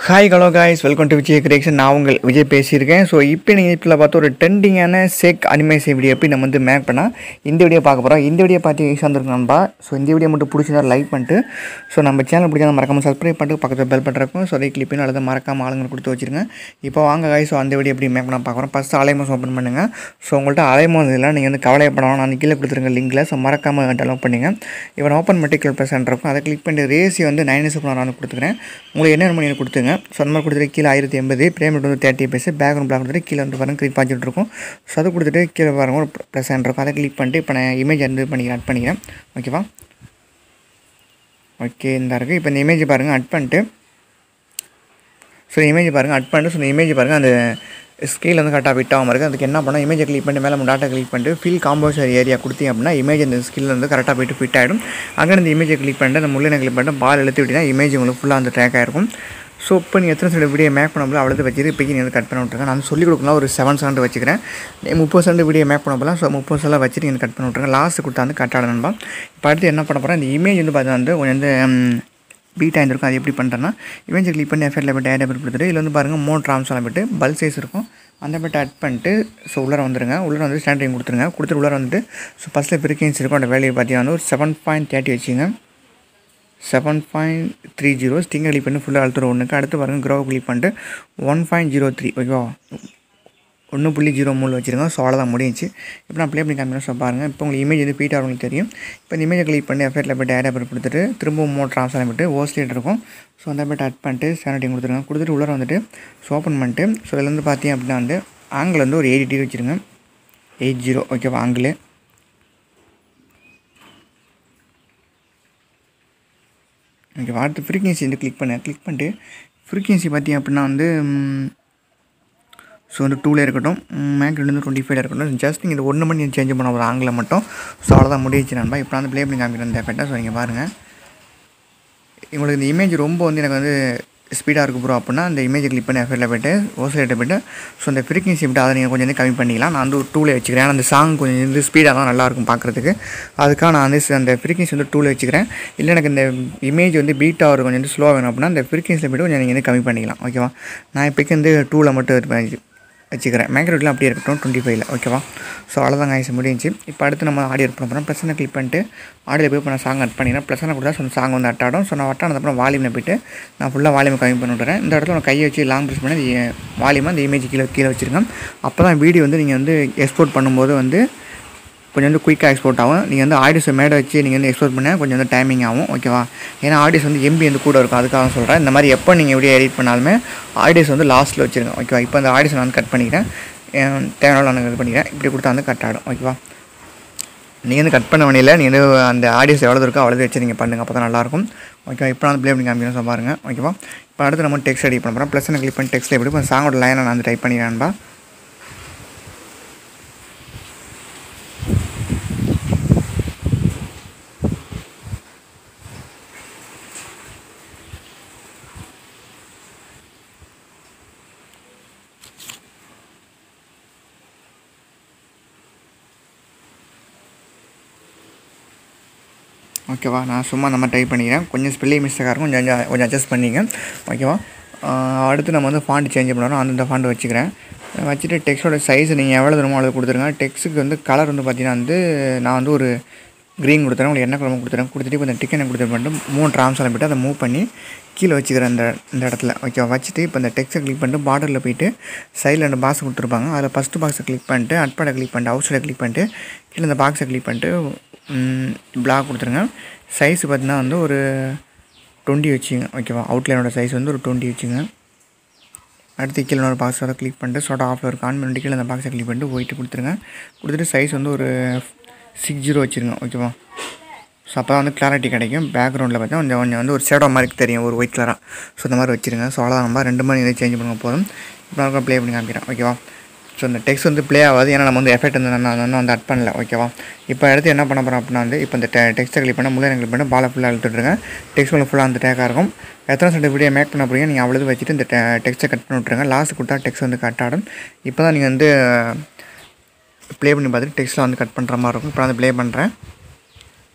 hi hello guys welcome to Vijay creation நான் உங்கள் விஜய் பேசியிருக்கேன் ஸோ இப்போ நீங்கள் இதில் பார்த்து ஒரு ட்ரெண்டிங்கான சேக் அனிமேஷன் வீடியோ எப்படி நம்ம வந்து மேக் பண்ணால் இந்த வீடியோ பார்க்க போகிறோம் இந்த வீடியோ பார்த்து ஈஸியாக வந்துருக்கு நண்பா ஸோ இந்த வீடியோ மட்டும் பிடிச்சிருந்தா லைக் பண்ணிட்டு ஸோ நம்ம சேனல் பிடிச்சா மறக்காம சப்ஸ்கிரைப் பண்ணிட்டு பக்கத்தில் பெல் பண்ணுறக்கும் ஸோ அதை கிளிப்பினும் அல்லது மறக்காம ஆளுங்க கொடுத்து வச்சிருங்க இப்போ வாங்க காய்ஸ் ஸோ அந்த வீடியோ எப்படி மேக் பண்ண பார்க்குறோம் ஃபஸ்ட்டு அலைமோஸ் ஓப்பன் பண்ணுங்கள் ஸோ உங்கள்கிட்ட அலைமோஸ் இல்லை நீங்கள் வந்து கவலைப்படணும் நான் கீழே கொடுத்துருங்க லிங்கில் ஸோ மறக்காமல் டெவலப் பண்ணுங்க இப்போ நான் ஓப்பன் பண்ணி கிளிக் ப்ரெசென்ட் இருக்கும் அதை கிளிக் பண்ணி ரேசி வந்து நைன் சூப்பர் நான் கொடுத்துக்கிறேன் உங்களுக்கு என்ன மணி கொடுத்துங்க ஸோ அந்த மாதிரி கொடுத்துட்டு கீழே ஆயிரத்தி எண்பது பேமெண்ட் வந்து தேர்ட்டி பேசு பேக்ரவுண்ட் பிளாக் கொடுத்துட்டு கீழே வந்து பாருங்க கிளிக் பாஞ்சிட்டு இருக்கும் ஸோ அதை கொடுத்துட்டு கீழே பாருங்க ஒரு ப்ளஸ் இருக்கும் அதை கிளிக் பண்ணிட்டு இப்போ நான் இமேஜ் வந்து பண்ணிக்கிறேன் அட் பண்ணிக்கிறேன் ஓகேவா ஓகே இந்த இருக்குது இப்போ இந்த இமேஜ் பாருங்கள் அட் பண்ணிட்டு ஸோ இமேஜ் பாருங்கள் அட் பண்ணிட்டு ஸோ இந்த இமேஜ் பாருங்கள் அந்த ஸ்கேல் வந்து கரெக்டாக ஃபிட் ஆகாமல் இருக்குது அதுக்கு என்ன பண்ணால் இமேஜை கிளிக் பண்ணி மேலே டாட்டா கிளிக் பண்ணிட்டு ஃபில் காம்போசர் ஏரியா கொடுத்தீங்க அப்படின்னா இமேஜ் அந்த ஸ்கில் வந்து கரெக்டாக போயிட்டு ஃபிட் ஆகிடும் அங்கே இந்த இமேஜை கிளிக் பண்ணிட்டு அந்த முள்ளனை கிளிக் பண்ணிட்டு பால் எழுத்து விட்டிங்கன்னா இமேஜ் உங்களுக்கு ஃபுல்லாக அந்த ட்ராக் ஆகிருக்கும் ஸோ இப்போ நீங்கள் எத்தனை சென்ட் வீடியோ மேக் பண்ண போல அவ்வளோ வச்சுட்டு இப்போக்கி நீங்கள் வந்து கட் பண்ண விட்ருங்க நான் சொல்லிக் கொடுக்கலாம் ஒரு செவன் சென்ட் வச்சுக்கிறேன் நீ முப்பது சென்ட் வீடியோ மேக் பண்ண போல ஸோ முப்பது செல்லாம் வச்சுட்டு நீங்கள் கட் பண்ண விட்ருங்க லாஸ்ட் கொடுத்தா வந்து கட் ஆடணும்பா இப்போ அடுத்து என்ன பண்ண போகிறேன் இந்த இமேஜ் வந்து பார்த்தா வந்து கொஞ்சம் வந்து பீட்டாக இருந்திருக்கும் அது எப்படி பண்ணுறேன்னா இமேஜை கிளிக் பண்ணி எஃபெக்டில் போய்ட்டு ஆட் பேர் கொடுத்துட்டு இதில் வந்து பாருங்கள் மோட் ட்ராம்ஸ்லாம் போய்ட்டு பல் சைஸ் இருக்கும் அந்த பட் அட் பண்ணிட்டு ஸோ உள்ளே வந்துருங்க உள்ளே வந்து ஸ்டாண்டரிங் கொடுத்துருங்க கொடுத்துட்டு உள்ளே வந்துட்டு ஸோ ஃபஸ்ட்டில் ஃப்ரீக்வன்சி இருக்கும் அந்த வேலையை பார்த்தீங்கன்னா வந்து ஒரு செவன் பாயிண்ட் தேர்ட்டி வச்சுங்க செவன் பாயிண்ட் த்ரீ ஜீரோ ஸ்டிங்கர் கிளிக் பண்ணி ஃபுல்லாக அழுத்துற ஒன்றுக்கு அடுத்து பாருங்கள் க்ரோ கிளிக் பண்ணிட்டு ஒன் பாயிண்ட் ஜீரோ த்ரீ ஓகேவா ஒன்று புள்ளி ஜீரோ மூணு வச்சுருங்க ஸோ அவ்வளோதான் முடிஞ்சு இப்போ நான் ப்ளே பண்ணி காமிக்கிறேன் ஸோ பாருங்கள் இப்போ உங்களுக்கு இமேஜ் வந்து பீட்டாக உங்களுக்கு தெரியும் இப்போ இந்த இமேஜை கிளிக் பண்ணி எஃபெக்டில் போய்ட்டு ஆட் பேர் கொடுத்துட்டு திரும்பவும் மோட் ட்ரான்ஸ்ஃபார் விட்டு ஓஸ்லேட் இருக்கும் ஸோ அந்த போய்ட்டு அட் பண்ணிட்டு சேனட்டிங் கொடுத்துருங்க கொடுத்துட்டு உள்ளே வந்துட்டு ஸோ ஓப்பன் பண்ணிட்டு ஸோ இதில் வந்து பார்த்தீங்க அப்படின்னா வந்து ஆங்கிள் வந்து ஒரு எயிட்டி டிகிரி வச்சுருங்க எயிட் ஜீரோ ஓகேவா ஆங்கிள் ஓகே அடுத்து ஃப்ரீக்வன்சி வந்து கிளிக் பண்ணேன் கிளிக் பண்ணிட்டு ஃப்ரீக்வன்சி பார்த்தீங்க அப்படின்னா வந்து ஸோ வந்து டூலே இருக்கட்டும் மேக் ரெண்டு டுவெண்ட்டி ஃபைவ் இருக்கட்டும் ஜஸ்ட் நீங்கள் இது ஒன்று மணி சேஞ்ச் பண்ண ஒரு ஆங்கில மட்டும் ஸோ அவ்வளோதான் முடிச்சு நண்பா இப்போ வந்து ப்ளே பண்ணி காமிக்கிறேன் இந்த எஃபெக்டாக ஸோ நீங்கள் பாருங்கள் உங்களுக்கு இந்த இமேஜ் ரொம்ப வந்து எனக்கு வந்து ஸ்பீடாக இருக்குது ப்ரோ அப்படின்னா அந்த இமேஜை கிளிக் பண்ணி எஃபெக்டில் போய்ட்டு ஓசலேட்டை போய்ட்டு ஸோ அந்த ஃப்ரீக்வன்சி விட்டு அதை நீங்கள் கொஞ்சம் வந்து கம்மி பண்ணிக்கலாம் நான் வந்து ஒரு டூலே வச்சுக்கிறேன் ஏன்னா அந்த சாங் கொஞ்சம் வந்து ஸ்பீடாக தான் நல்லாயிருக்கும் பார்க்குறதுக்கு அதுக்காக நான் வந்து அந்த ஃப்ரீக்வன்சி வந்து டூலே வச்சுக்கிறேன் இல்லை எனக்கு இந்த இமேஜ் வந்து பீட்டாக ஒரு கொஞ்சம் வந்து ஸ்லோவாக வேணும் அப்படின்னா அந்த ஃப்ரீக்வன்சியில் போய்ட்டு கொஞ்சம் நீங்கள் வந்து கம்மி பண்ணிக்கலாம் ஓகேவா நான் இப்போக்கு வந்து டூவில் மட்டும் வச்சுக்கிறேன் மேக்ரோட்லாம் அப்படியே இருக்கட்டும் டுவெண்ட்டி ஃபைவ்ல ஓகேவா ஸோ அவ்வளோதான் காய்ச்சி முடிஞ்சு இப்போ அடுத்து நம்ம ஆடியோ பண்ண போகிறோம் ப்ளஸ்ஸனை கிளிக் பண்ணிட்டு ஆடியோ போய் இப்போ நான் சாங் அட் பண்ணிடுறேன் ப்ளஸ்ஸனை கொடுத்தா ஸோ சாங் வந்து அட்டாடும் ஸோ நான் அட்டானதுக்கப்புறம் வால்யூமில் போய்ட்டு நான் ஃபுல்லாக வால்யூம் கம்மி பண்ணி விட்டுறேன் இந்த இடத்துல நான் கையை வச்சு லாங் ப்ரெஸ் பண்ணி வால்யூமாக அந்த இமேஜ் கீழே கீழே வச்சுருக்கேன் அப்போ தான் வீடியோ வந்து நீங்கள் வந்து எக்ஸ்போர்ட் பண்ணும்போது வந்து கொஞ்சம் வந்து குயிக்காக எக்ஸ்போர்ட் ஆகும் நீங்கள் வந்து ஆடியோஸை மேடை வச்சு நீங்கள் வந்து எக்ஸ்போர்ட் பண்ண கொஞ்சம் வந்து டைமிங் ஆகும் ஓகேவா ஏன்னா ஆடியோஸ் வந்து எம்பி வந்து கூட இருக்கும் அதுக்காக சொல்கிறேன் இந்த மாதிரி எப்போ நீங்கள் வீடியோ எடிட் பண்ணாலுமே ஆடியோஸ் வந்து லாஸ்ட்டில் வச்சுருங்க ஓகேவா இப்போ அந்த ஆடியோஸ் நான் வந்து கட் பண்ணிக்கிறேன் தேவையான நான் கட் பண்ணிக்கிறேன் இப்படி கொடுத்தா வந்து கட் ஆகிடும் ஓகேவா நீங்கள் வந்து கட் பண்ண வேண்டியில் நீங்கள் வந்து அந்த ஆடியோஸ் எவ்வளோ இருக்கோ அவ்வளோ வச்சு நீங்கள் பண்ணுங்கள் அப்போ தான் நல்லாயிருக்கும் ஓகேவா இப்போ நான் ப்ளே பண்ணி காமிக்கிறேன் ஸோ பாருங்கள் ஓகேவா இப்போ அடுத்து நம்ம டெக்ஸ்ட் எடிட் பண்ண போகிறோம் ப்ளஸ் கிளிக் பண்ணி டெக்ஸ்ட்டில் எப்படி இப்போ சாங்கோட லைனை நான் வந்து டைப் பண்ணிக்கிறேன்பா ஓகேவா நான் சும்மா நம்ம டைப் பண்ணிக்கிறேன் கொஞ்சம் ஸ்பெல்லிங் மிஸ்டேக்காக இருக்கும் கொஞ்சம் கொஞ்சம் அட்ஜஸ்ட் பண்ணிங்க ஓகேவா அடுத்து நம்ம வந்து ஃபாண்ட் சேஞ்ச் பண்ணுறோம் அந்த ஃபாண்ட் வச்சுக்கிறேன் வச்சுட்டு டெக்ஸ்டோட சைஸ் நீங்கள் எவ்வளோ தருமோ அவ்வளோ கொடுத்துருங்க டெக்ஸ்ட்டுக்கு வந்து கலர் வந்து பார்த்தீங்கன்னா வந்து நான் வந்து ஒரு க்ரீன் கொடுத்துறேன் உங்களுக்கு என்ன கலர் கொடுத்துறேன் கொடுத்துட்டு இப்போ இந்த டிக்கெட் கொடுத்துட்டு பண்ணிட்டு மூணு ட்ராம்ஸ்லாம் போய்ட்டு அதை மூவ் பண்ணி கீழே வச்சுக்கிறேன் இந்த இந்த இடத்துல ஓகேவா வச்சுட்டு இப்போ இந்த டெக்ஸ்ட்டை கிளிக் பண்ணிட்டு பார்டரில் போயிட்டு சைடில் ரெண்டு பாக்ஸ் கொடுத்துருப்பாங்க அதில் ஃபஸ்ட்டு பாக்ஸை கிளிக் பண்ணிட்டு அட்பாடை கிளிக் பண்ணிட்டு அவுட் சைடை கிளிக் பண்ணிட்டு கீழே இந்த பாக்ஸை கிளிக் பண்ணிட்டு பிளாக் கொடுத்துருங்க சைஸ் பார்த்தீங்கன்னா வந்து ஒரு டுவெண்ட்டி வச்சுங்க ஓகேவா அவுட்லைனோட சைஸ் வந்து ஒரு டுவெண்ட்டி வச்சுங்க அடுத்து கீழே ஒரு பாக்ஸ் வர கிளிக் பண்ணிட்டு சோட்டா ஆஃபில் இருக்கு ஆன் பண்ணிட்டு கீழே அந்த பாக்ஸை கிளிக் பண்ணிட்டு ஒயிட்டு கொடுத்துருங்க கொடுத்துட்டு சைஸ் வந்து ஒரு சிக்ஸ் ஜீரோ வச்சுருங்க ஓகேவா ஸோ அப்போ தான் வந்து கிளாரிட்டி கிடைக்கும் பேக்ரவுண்டில் பார்த்தா கொஞ்சம் கொஞ்சம் வந்து ஒரு ஷேடோ மாதிரி தெரியும் ஒரு ஒயிட் கலராக ஸோ இந்த மாதிரி வச்சுருங்க ஸோ அவ்வளோதான் நம்ம ரெண்டு மணி இதை சேஞ்ச் பண்ணுங்க போதும் இப்போ நான் ப்ளே பண்ணி காமிக்கிறேன் ஓகேவா ஸோ இந்த டெக்ஸ்ட் வந்து ப்ளே ஆகாது ஏன்னா நம்ம வந்து எஃபெக்ட் வந்து நான் நான் வந்து அட் பண்ணல ஓகேவா இப்போ அடுத்து என்ன பண்ண போகிறோம் அப்படின்னா வந்து இப்போ இந்த டெக்ஸ்ட்டை கிளிக் பண்ண முள்ளை கிளிக் பண்ணி பாலை ஃபுல்லாக இழுத்துட்ருங்க டெக்ஸ்ட் மேலே ஃபுல்லாக அந்த டேக்காக இருக்கும் எத்தனை சென்ட் வீடியோ மேக் பண்ண போகிறீங்க நீங்கள் அவ்வளோ வச்சுட்டு இந்த டெக்ஸ்ட்டை கட் பண்ணி விட்ருங்க லாஸ்ட் கொடுத்தா டெக்ஸ்ட் வந்து கட் ஆடும் இப்போ தான் நீங்கள் வந்து ப்ளே பண்ணி பார்த்துட்டு டெக்ஸ்ட்டில் வந்து கட் பண்ணுற மாதிரி இருக்கும் இப்போ நான் வந்து ப்ளே பண்ணுறேன்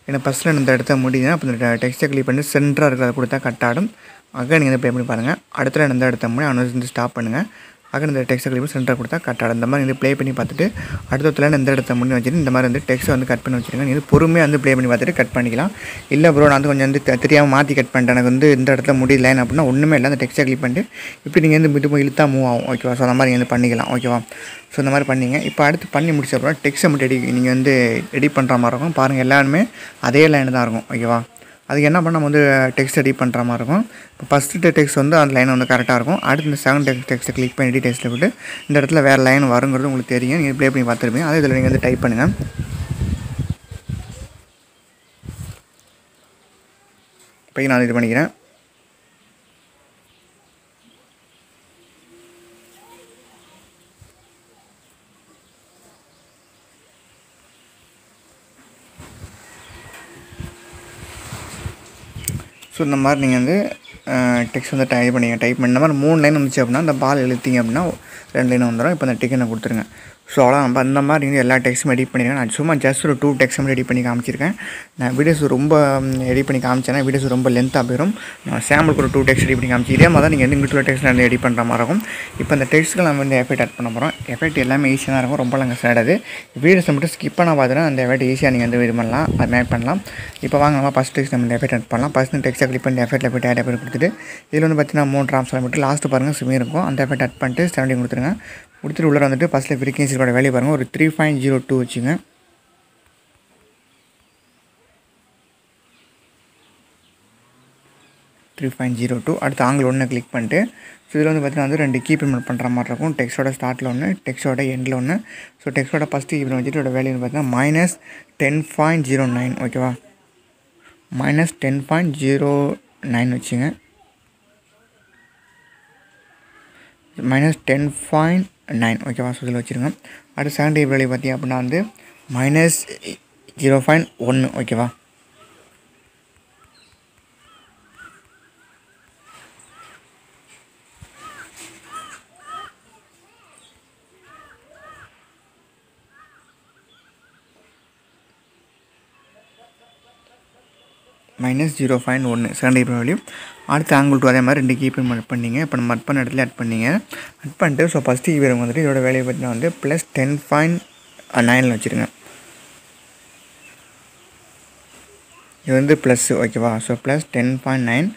ஏன்னா ஃபஸ்ட்டில் இந்த இடத்த முடியுதுன்னா அப்போ இந்த டெக்ஸ்ட்டை கிளிக் பண்ணி சென்டராக இருக்கிறத கொடுத்தா கட் ஆடும் அங்கே நீங்கள் ப்ளே பண்ணி பாருங்கள் அடுத்த இந்த இடத்த முடி அவனை வந்து ஸ்டாப் பண்ணுங்கள் அங்கே இந்த டெக்ஸ்ட்டை கிளிக் பண்ணி சென்டராக கொடுத்தா கட் ஆடும் இந்த மாதிரி வந்து ப்ளே பண்ணி பார்த்துட்டு அடுத்தத்துல இந்த இடத்த முடி வச்சுட்டு இந்த மாதிரி வந்து டெக்ஸ்ட்டை வந்து கட் பண்ணி வச்சுருங்க நீங்கள் பொறுமையாக வந்து ப்ளே பண்ணி பார்த்துட்டு கட் பண்ணிக்கலாம் இல்லை ப்ரோ நான் வந்து கொஞ்சம் வந்து தெ- தெரியாமல் மாற்றி கட் பண்ணிட்டேன் எனக்கு வந்து இந்த இடத்துல முடியல அப்படின்னா ஒன்றுமே இல்லை அந்த டெக்ஸ்ட்டை கிளிக் பண்ணிட்டு இப்படி நீங்கள் வந்து இது இழுத்தா மூவ் ஆகும் ஓகேவா ஸோ அந்த மாதிரி நீங்கள் வந்து பண்ணிக்கலாம் ஓகேவா ஸோ இந்த மாதிரி பண்ணீங்க இப்போ அடுத்து பண்ணி முடிச்ச அப்புறம் டெக்ஸ்ட்டை மட்டும் எடி நீங்கள் வந்து எடிட் பண்ணுற மாதிரி இருக்கும் பாருங்கள் எல்லாருமே அதே லைன் தான் இருக்கும் ஓகேவா அதுக்கு என்ன பண்ண நம்ம வந்து டெக்ஸ்ட் எடிட் பண்ணுற மாதிரி இருக்கும் இப்போ ஃபஸ்ட்டு டெக்ஸ்ட் வந்து அந்த லைன் வந்து கரெக்டாக இருக்கும் அடுத்து இந்த செகண்ட் டெக்ஸ்ட் டெக்ஸ்ட்டை கிளிக் பண்ணி எடிட் டெக்ஸ்ட்டில் விட்டு இந்த இடத்துல வேறு லைன் வருங்கிறது உங்களுக்கு தெரியும் நீங்கள் ப்ளே பண்ணி பார்த்துருப்பீங்க அதே இதில் நீங்கள் வந்து டைப் பண்ணுங்கள் இப்போ நான் இது பண்ணிக்கிறேன் ஸோ இந்த மாதிரி நீங்கள் வந்து டெக்ஸ்ட் வந்து டைப் பண்ணிங்க டைப் பண்ணி இந்த மாதிரி மூணு லைன் வந்துச்சு அப்படின்னா அந்த பால் இழுத்தீங்க அப்படின்னா ரெண்டு லைன் வந்துடும் இப்போ அந்த டிக்கெட்டை கொடுத்துருங்க ஸோ அவ்வளோ நம்ம அந்த மாதிரி வந்து எல்லா டெக்ஸ்ட்டும் எடிட் பண்ணியிருக்கேன் நான் சும்மா ஜஸ்ட் ஒரு டூ டெக்ஸ்ட் மட்டும் எடிட் பண்ணி காமிச்சிருக்கேன் நான் வீடியோஸ் ரொம்ப எடிட் பண்ணி காமிச்சேன்னா வீடியோஸ் ரொம்ப லென்த்தாக போயிடும் நான் சாம்பிளுக்கு ஒரு டூ டெக்ஸ்ட் எடிட் பண்ணி காமிச்சு இதே மாதிரி தான் நீங்கள் வந்து இங்கிட்டு டெக்ஸ்ட் வந்து எடிட் பண்ணுற மாதிரி இருக்கும் இப்போ அந்த டெக்ஸ்ட்டுக்கு நம்ம வந்து எஃபெக்ட் ஆட் பண்ண போகிறோம் எஃபெக்ட் எல்லாமே ஈஸியாக தான் இருக்கும் ரொம்ப லங்க சேடாது வீடியோஸ் மட்டும் ஸ்கிப் பண்ண பார்த்தீங்கன்னா அந்த எஃபெக்ட் ஈஸியாக நீங்கள் வந்து இது பண்ணலாம் அது மேக் பண்ணலாம் இப்போ வாங்க நம்ம ஃபஸ்ட் டெக்ஸ்ட் நம்ம எஃபெக்ட் ஆட் பண்ணலாம் ஃபஸ்ட் டெக்ஸ்ட்டை கிளிக் பண்ணி எஃபெக்ட்டில் போய்ட்டு ஆட் பண்ணி கொடுத்துட்டு இதில் வந்து பார்த்தீங்கன்னா மூணு ட்ராம்ஸ் மட்டும் லாஸ்ட்டு பாருங்கள் சிமி இருக்கும் அந்த எஃபெக்ட் ஆட் பண்ணிட்டு ஸ்டாண்டிங் கொடுத்துருங்க கொடுத்துட்டு உள்ளே வந்துட்டு ஃபஸ்ட்டில் ஃப்ரீக்வன்சியோட வேலையை பாருங்கள் ஒரு த்ரீ பாயிண்ட் ஜீரோ டூ வச்சுங்க த்ரீ பாயிண்ட் ஜீரோ டூ அடுத்து ஆங்கிள் ஒன்று கிளிக் பண்ணிட்டு ஸோ இதில் வந்து பார்த்தீங்கன்னா வந்து ரெண்டு கீபேமெண்ட் பண்ணுற மாதிரி இருக்கும் டெக்ஸ்டோட ஸ்டார்ட்டில் ஒன்று டெக்ஸ்டோட எண்டில் ஒன்று ஸோ டெக்ஸ்டோட ஃபஸ்ட்டு கீபேட் வச்சுட்டு இதோட வேல்யூ பார்த்தீங்கன்னா minus ten point zero nine ஓகேவா minus ten point zero nine வச்சுங்க மைனஸ் டென் பாயிண்ட் நைன் ஓகேவா ஸோ இதில் வச்சுருங்க அடுத்து செகண்ட் கீபேட் வேல்யூ பார்த்தீங்க அப்படின்னா வந்து மைனஸ் ஜீரோ பாயிண்ட் ஒன்று ஓகேவா மைனஸ் ஜீரோ பாயிண்ட் ஒன்று செகண்ட் கீபேட் வேல்யூ அடுத்து ஆங்கிள் டூ அதே மாதிரி ரெண்டு கீபேட் மட் பண்ணீங்க இப்போ நம்ம மட் பண்ண இடத்துல ஆட் பண்ணீங்க அட் பண்ணிட்டு ஸோ ஃபஸ்ட்டு கீபேட் வந்துட்டு இதோட வேலையை பார்த்தீங்கன்னா வந்து ப்ளஸ் டென் பாயிண்ட் நைனில் வச்சுருங்க இது வந்து ப்ளஸ் ஓகேவா so plus ten point nine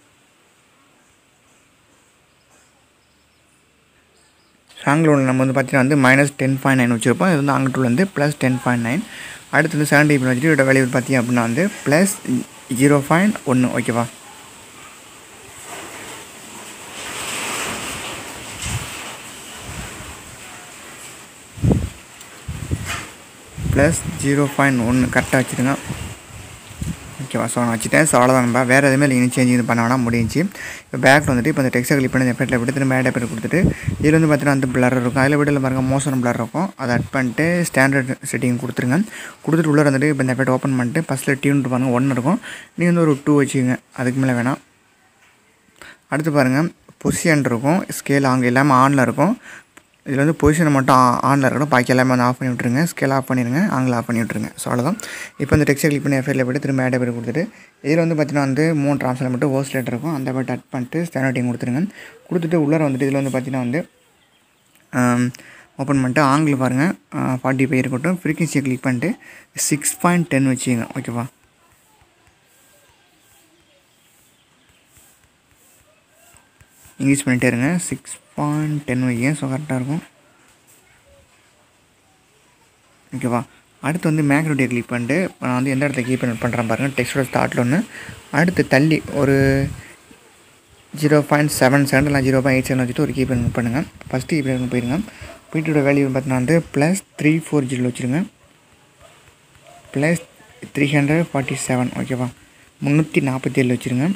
angle ஒன்று நம்ம வந்து பார்த்தீங்கன்னா வந்து மைனஸ் டென் பாயிண்ட் நைன் வச்சுருப்போம் இது வந்து ஆங்கிள் டூவில் வந்து ப்ளஸ் டென் பாயிண்ட் நைன் அடுத்து வந்து செவன்டி இப்போ வச்சுட்டு இதோட வேல்யூ பார்த்தீங்க அப்படின்னா வந்து ப்ளஸ் ஜீரோ பாயிண்ட் ஒன்று ஓகேவா ப்ளஸ் ஜீரோ பாயிண்ட் ஒன்று கரெக்டாக வச்சுருங்க ஓகேவா ஸோ நான் வச்சுட்டேன் ஸோ அவ்வளோதான் நம்ம வேறு எதுவுமே நீங்கள் சேஞ்ச் இது பண்ண வேணாம் முடிஞ்சு இப்போ பேக்கில் வந்துட்டு இப்போ இந்த டெக்ஸ்ட்டை கிளிக் பண்ணி எஃபெக்ட்டில் விட்டு திரும்ப ஆட் பேர் கொடுத்துட்டு இதில் வந்து பார்த்தீங்கன்னா வந்து பிளர் இருக்கும் அதில் விடல பாருங்க மோசம் பிளர் இருக்கும் அதை அட் பண்ணிட்டு ஸ்டாண்டர்ட் செட்டிங் கொடுத்துருங்க கொடுத்துட்டு உள்ளே வந்துட்டு இப்போ இந்த எஃபெக்ட் ஓப்பன் பண்ணிட்டு ஃபஸ்ட்டில் டியூன் பாருங்க ஒன்று இருக்கும் நீங்கள் வந்து ஒரு டூ வச்சுக்கோங்க அதுக்கு மேலே வேணாம் அடுத்து பாருங்கள் பொசிஷன் இருக்கும் ஸ்கேல் அங்கே எல்லாமே ஆனில் இருக்கும் இதில் வந்து பொசிஷனை மட்டும் ஆனில் இருக்கணும் பாக்கி எல்லாமே வந்து ஆஃப் பண்ணி விட்ருங்க ஸ்கேல் ஆஃப் பண்ணிடுங்க ஆங்கிள் ஆஃப் பண்ணி விட்ருங்க ஸோ அவ்வளோதான் இப்போ இந்த டெக்ஸ்ட் கிளிக் பண்ணி எஃபெக்ட்டில் போய்ட்டு திரும்ப ஆட் பேர் கொடுத்துட்டு இதில் வந்து பார்த்தீங்கன்னா வந்து மூணு ட்ரான்ஸ்ஃபர் மட்டும் ஹோஸ்ட் லெட்டர் இருக்கும் அந்த பட் அட் பண்ணிட்டு ஸ்டாண்டர்டிங் கொடுத்துருங்க கொடுத்துட்டு உள்ளே வந்துட்டு இதில் வந்து பார்த்தீங்கன்னா வந்து ஓப்பன் பண்ணிட்டு ஆங்கிள் பாருங்கள் ஃபார்ட்டி ஃபைவ் இருக்கட்டும் ஃப்ரீக்வன்சியை கிளிக் பண்ணிட்டு சிக்ஸ் பாயிண்ட் டென் வச்சுங்க ஓகேவா இன்க்ரீஸ் பண்ணிட்டே இருங்க சிக்ஸ் பாயிண்ட் டென் வைங்க ஸோ கரெக்டாக இருக்கும் ஓகேவா அடுத்து வந்து மேக்ரோட்டியை கிளிக் பண்ணிட்டு இப்போ நான் வந்து எந்த இடத்துல கீப் பண்ணுறேன் பாருங்கள் டெக்ஸ்டோட ஸ்டார்ட்டில் ஒன்று அடுத்து தள்ளி ஒரு zero point seven seven zero point eight seven வச்சுட்டு ஒரு கீப் பண்ணுங்கள் ஃபஸ்ட்டு கீப் போயிருங்க போயிட்டோட வேல்யூ பார்த்தீங்கன்னா வந்து ப்ளஸ் த்ரீ ஃபோர் ஜீரோ வச்சுருங்க plus three hundred forty seven ஓகேவா முந்நூற்றி நாற்பத்தி ஏழு வச்சுருங்க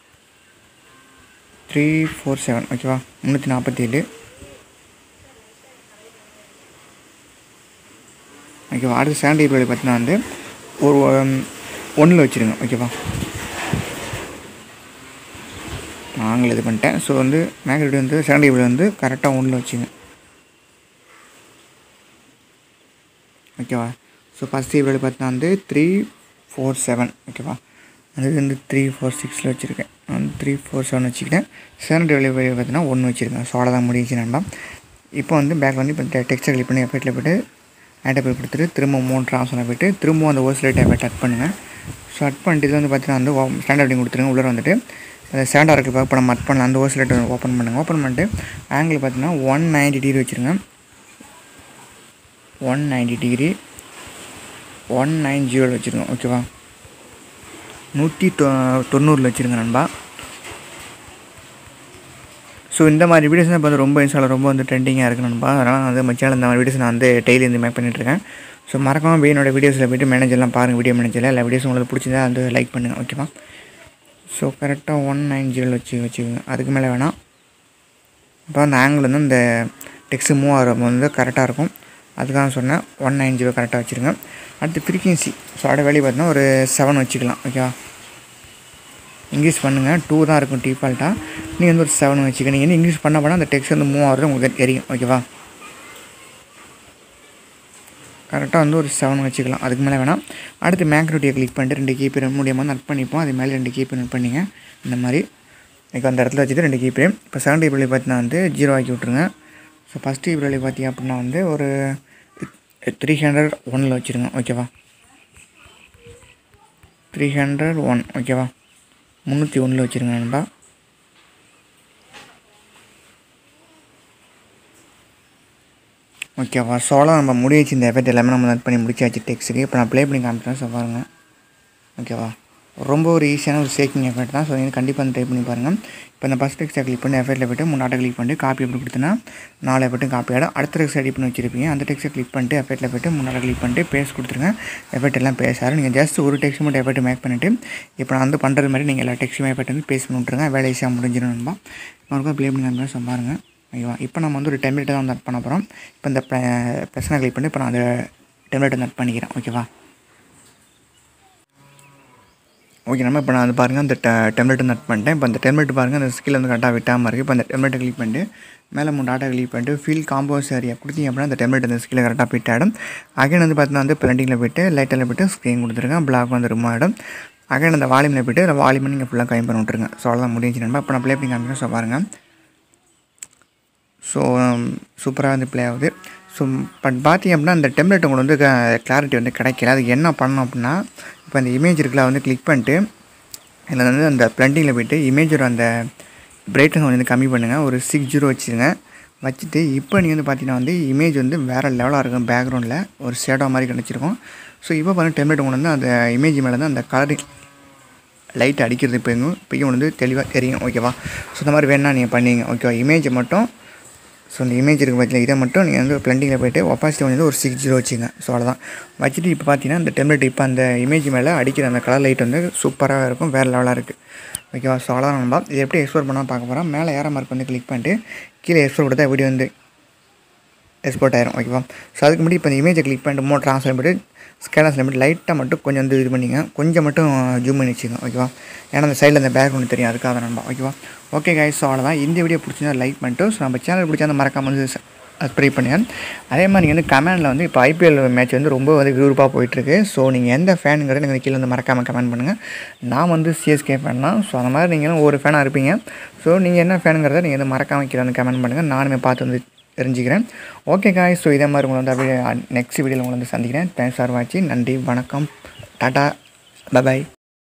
த்ரீ ஃபோர் செவன் ஓகேவா முந்நூற்றி நாற்பத்தி ஏழு ஓகேவா அடுத்து செவன்டி எயிட் பார்த்தீங்கன்னா வந்து ஒரு ஒன்றில் வச்சுருங்க ஓகேவா நாங்கள் இது பண்ணிட்டேன் ஸோ வந்து மேக்னெட் வந்து செவன்டி எயிட் வந்து கரெக்டாக ஒன்றில் வச்சுங்க ஓகேவா ஸோ ஃபஸ்ட் ஈவல் பார்த்தீங்கன்னா வந்து த்ரீ ஃபோர் செவன் ஓகேவா அது வந்து த்ரீ ஃபோர் சிக்ஸில் வச்சுருக்கேன் நான் த்ரீ ஃபோர் செவன் வச்சுக்கிட்டேன் செவன் டெலிவரி பார்த்தீங்கன்னா ஒன்று வச்சுருக்கேன் ஸோ அவ்வளோதான் முடிஞ்சு நண்பா இப்போ வந்து பேக் வந்து இப்போ டெக்ஸ்டர் கிளிக் பண்ணி எஃபெக்ட்டில் போய்ட்டு ஆட்டை போய் கொடுத்துட்டு திரும்ப மூணு ட்ரான்ஸ்ஃபர் போய்ட்டு திரும்பவும் அந்த ஓசிலேட் எஃபெக்ட் அட் பண்ணுங்கள் ஸோ அட் பண்ணிட்டு இது வந்து பார்த்தீங்கன்னா வந்து ஸ்டாண்டர்ட் அப்படி கொடுத்துருங்க உள்ளே வந்துட்டு அந்த ஸ்டாண்டாக இருக்குது இப்போ நம்ம அட் பண்ணலாம் அந்த ஓசிலேட் ஓப்பன் பண்ணுங்கள் ஓப்பன் பண்ணிட்டு ஆங்கிள் பார்த்தீங்கன்னா ஒன் நைன்டி டிகிரி வச்சுருங்க one ninety degree one nine ஜீரோவில் வச்சுருங்க ஓகேவா நூற்றி தொ தொண்ணூறில் வச்சுருங்க நண்பா ஸோ இந்த மாதிரி வீடியோஸ் இப்போ வந்து ரொம்ப இன்ஸ்டாவில் ரொம்ப வந்து ட்ரெண்டிங்காக இருக்குது நண்பா அதனால் வந்து நம்ம சேனல் இந்த மாதிரி வீடியோஸ் நான் வந்து டெய்லி வந்து மேக் பண்ணிட்டுருக்கேன் ஸோ மறக்காமல் என்னோட வீடியோஸில் போய்ட்டு மேனேஜர்லாம் பாருங்கள் வீடியோ மேனேஜரில் எல்லா வீடியோஸும் உங்களுக்கு பிடிச்சிருந்தா வந்து லைக் பண்ணுங்கள் ஓகேவா ஸோ கரெக்டாக ஒன் நைன் ஜீரோவில் வச்சு வச்சுக்கோங்க அதுக்கு மேலே வேணாம் இப்போ அந்த ஆங்கிள் வந்து இந்த டெக்ஸ்ட் மூவ் ஆகிற வந்து கரெக்டாக இருக்கும் அதுக்காக சொன்னேன் ஒன் நைன் ஜீரோ கரெக்டாக வச்சுருங்க அடுத்து ஃப்ரீக்வன்சி ஸோ அதோட வேல்யூ பார்த்தீங்கன்னா ஒரு செவன் வச்சுக்கலாம் ஓகேவா இன்க்ரீஸ் பண்ணுங்கள் டூ தான் இருக்கும் டிஃபால்ட்டாக நீங்கள் வந்து ஒரு செவன் வச்சுக்க நீங்கள் வந்து இன்க்ரீஸ் பண்ண பண்ணால் அந்த டெக்ஸ்ட் வந்து மூவ் ஆகிறது உங்களுக்கு தெரியும் ஓகேவா கரெக்டாக வந்து ஒரு செவன் வச்சுக்கலாம் அதுக்கு மேலே வேணாம் அடுத்து மேக்ரோட்டியை கிளிக் பண்ணிட்டு ரெண்டு கீப்பர் மூலியமாக வந்து நட் பண்ணிப்போம் அது மேலே ரெண்டு கீப்பர் நட் பண்ணிங்க இந்த மாதிரி இப்போ அந்த இடத்துல வச்சுட்டு ரெண்டு கீப்பர் இப்போ செகண்ட் கீப்பர் பார்த்தீங்கன்னா வந்து ஜீரோ ஆக்கி விட்ருங்க ஸோ ஃபஸ்ட் கீப்பர் பார்த்தீங்க அப்படின்னா வந்து ஒரு த்ரீ ஹண்ட்ரட் ஒனில் வச்சுருங்க ஓகேவா த்ரீ ஹண்ட்ரட் ஒன் ஓகேவா முந்நூற்றி ஒன்றில் வச்சுருங்க நண்பா ஓகேவா சோளம் நம்ம முடிச்சு இந்த எஃபெக்ட் எல்லாமே நம்ம நட் பண்ணி முடிச்சாச்சு டெக்ஸ்ட்டுக்கு இப்போ நான் ப்ளே பண்ணி காமிக்கிறேன் ஸோ பாருங்கள் ஓகேவா ரொம்ப ஒரு ஈஸியான ஒரு சேக்கிங் எஃபெக்ட் தான் ஸோ நீங்கள் கண்டிப்பாக வந்து ட்ரை பண்ணி பாருங்கள் இப்போ இந்த ஃபஸ்ட் டெக்ஸ்ட்டை கிளிக் பண்ணி எஃபெக்ட்டில் போய்ட்டு மூணு ஆட்டை கிளிக் பண்ணிட்டு காப்பி எப்படி கொடுத்தனா நாலு எஃபெக்ட்டும் காப்பி ஆகிடும் அடுத்த டெக்ஸ்ட் ரெடி பண்ணி வச்சிருப்பீங்க அந்த டெக்ஸ்ட்டை கிளிக் பண்ணிட்டு எஃபெக்ட்டில் போய்ட்டு மூணு ஆட்டை கிளிக் பண்ணிட்டு பேஸ் கொடுத்துருங்க எஃபெக்ட் எல்லாம் பேசாரு நீங்கள் ஜஸ்ட் ஒரு டெக்ஸ்ட் மட்டும் எஃபெக்ட் மேக் பண்ணிவிட்டு இப்போ நான் வந்து பண்ணுறது மாதிரி நீங்கள் எல்லா டெக்ஸ்ட்டும் எஃபெக்ட் வந்து பேஸ் பண்ணி விட்ருங்க வேலை ஈஸியாக முடிஞ்சிடும் நண்பா மறுபடியும் ப்ளே பண்ணி காமிக்கிறேன் ஸோ பாருங்கள் ஓகேவா இப்போ நம்ம வந்து ஒரு டெம்ப்ளேட்டை தான் வந்து நட் பண்ண போகிறோம் இப்போ இந்த பிரச்சனை கிளிக் பண்ணி இப்போ நான் அந்த டெம்ப்ளேட்டை நட் பண்ணிக்கிறேன் ஓகேவா ஓகே நம்ம இப்போ நான் வந்து பாருங்கள் அந்த டெம்ப்ளேட்டை நட் பண்ணிட்டேன் இப்போ அந்த டெம்ப்ளேட் பாருங்கள் அந்த ஸ்கில் வந்து கரெக்டாக விட்டாமல் இருக்குது இப்போ அந்த டெம்ப்ளேட்டை கிளிக் பண்ணிட்டு மேலே மூணு டாட்டா கிளிக் பண்ணிட்டு ஃபீல் காம்போஸ் ஏரியா கொடுத்தீங்க அப்படின்னா அந்த டெம்ப்ளேட் அந்த ஸ்கில்லை கரெக்டாக ஃபிட் ஆகிடும் அகைன் வந்து பார்த்தீங்கன்னா வந்து பிளண்டிங்கில் போய்ட்டு லைட்டில் போய்ட்டு ஸ்க்ரீன் கொடுத்துருக்கேன் பிளாக் வந்து ரிமூவ் ஆகிடும் அகைன் அந்த வால்யூமில் போய்ட்டு அந்த வால்யூமை நீங்கள் ஃபுல்லாக கம்மி பண்ணி விட்ருங்க ஸோ அவ்வளோதான் முடிஞ்சு நண்பா இப்போ நான் ப்ளே பண்ணி காமிக்கிறேன் ஸோ பாருங்கள் ஸோ சூப்பராக வந்து ப்ளே ஆகுது ஸோ பட் பார்த்தீங்க அப்படின்னா அந்த டெம்ப்ளேட் உங்களுக்கு வந்து கிளாரிட்டி வந்து கிடைக்கல அதுக்கு என்ன பண்ணணும் அப்படின்னா இப்போ அந்த இமேஜ் இருக்குல்ல வந்து கிளிக் பண்ணிட்டு இதில் வந்து அந்த ப்ளண்டிங்கில் போய்ட்டு இமேஜோட அந்த பிரைட்னஸ் வந்து கம்மி பண்ணுங்கள் ஒரு சிக்ஸ் ஜீரோ வச்சுருங்க வச்சுட்டு இப்போ நீங்கள் வந்து பார்த்தீங்கன்னா வந்து இமேஜ் வந்து வேறு லெவலாக இருக்கும் பேக்ரவுண்டில் ஒரு ஷேடோ மாதிரி கிடச்சிருக்கும் ஸோ இப்போ பாருங்கள் டெம்ப்ளேட் கொண்டு வந்து அந்த இமேஜ் மேலே தான் அந்த கலரிங் லைட் அடிக்கிறது இப்போ இப்போயும் வந்து தெளிவாக தெரியும் ஓகேவா ஸோ இந்த மாதிரி வேணால் நீங்கள் பண்ணிங்க ஓகேவா இமேஜை மட்டும் ஸோ இந்த இமேஜ் இருக்க பட்சத்தில் இதை மட்டும் நீங்கள் வந்து பிளண்டிங்கில் போய்ட்டு ஒப்பாசிட்டி வந்து ஒரு சிக்ஸ் ஜீரோ வச்சுங்க ஸோ அவ்வளோதான் வச்சுட்டு இப்போ பார்த்தீங்கன்னா இந்த டெம்ப்ளேட் இப்போ அந்த இமேஜ் மேலே அடிக்கிற அந்த கலர் லைட் வந்து சூப்பராக இருக்கும் வேறு லெவலாக இருக்குது ஓகேவா ஸோ அவ்வளோதான் நம்ம இது எப்படி எக்ஸ்ப்ளோர் பண்ணால் பார்க்க போகிறோம் மேலே ஏற மார்க் வந்து கிளிக் பண்ணிட்டு கீழே எக்ஸ்ப்ளோர் கொடுத்தா வீடியோ வந்து எக்ஸ்போர்ட் ஆயிரும் ஓகேவா ஸோ அதுக்கு முன்னாடி இப்போ இந்த இமேஜை கிளிக் பண்ணிட்டு மோட் ட்ரான்ஸ்ஃபர் பண்ணிட்டு ஸ்கேனர்ஸ் லிமிட் லைட்டாக மட்டும் கொஞ்சம் வந்து இது பண்ணிங்க கொஞ்சம் மட்டும் ஜூம் பண்ணி வச்சுக்கோங்க ஓகேவா ஏன்னா அந்த சைடில் அந்த பேக் ஒன்று தெரியும் அதுக்காக நண்பா ஓகேவா ஓகே கைஸ் ஸோ அவ்வளோதான் இந்த வீடியோ பிடிச்சிருந்தா லைக் பண்ணிட்டு ஸோ நம்ம சேனல் பிடிச்சா அந்த மறக்காம வந்து சப்ஸ்கிரைப் பண்ணுங்க அதே மாதிரி நீங்கள் வந்து கமெண்டில் வந்து இப்போ ஐபிஎல் மேட்ச் வந்து ரொம்ப வந்து விறுவிறுப்பாக போயிட்டுருக்கு ஸோ நீங்கள் எந்த ஃபேனுங்கிறத நீங்கள் கீழே வந்து மறக்காமல் கமெண்ட் பண்ணுங்கள் நான் வந்து சிஎஸ்கே ஃபேன் தான் ஸோ அந்த மாதிரி நீங்களும் ஒரு ஃபேனாக இருப்பீங்க ஸோ நீங்கள் என்ன ஃபேனுங்கிறத நீங்கள் வந்து மறக்காமல் கீழே வந்து கமெண்ட் பண்ணுங்கள் நானுமே பார்த்து வந்து தெரிஞ்சுக்கிறேன் ஓகே காய் ஸோ இதே மாதிரி உங்களை வந்து அப்படியே நெக்ஸ்ட் வீடியோவில் உங்களை வந்து சந்திக்கிறேன் தேங்க்ஸ் ஃபார் வாட்சிங் நன்றி வணக்கம் டாட்டா பபாய்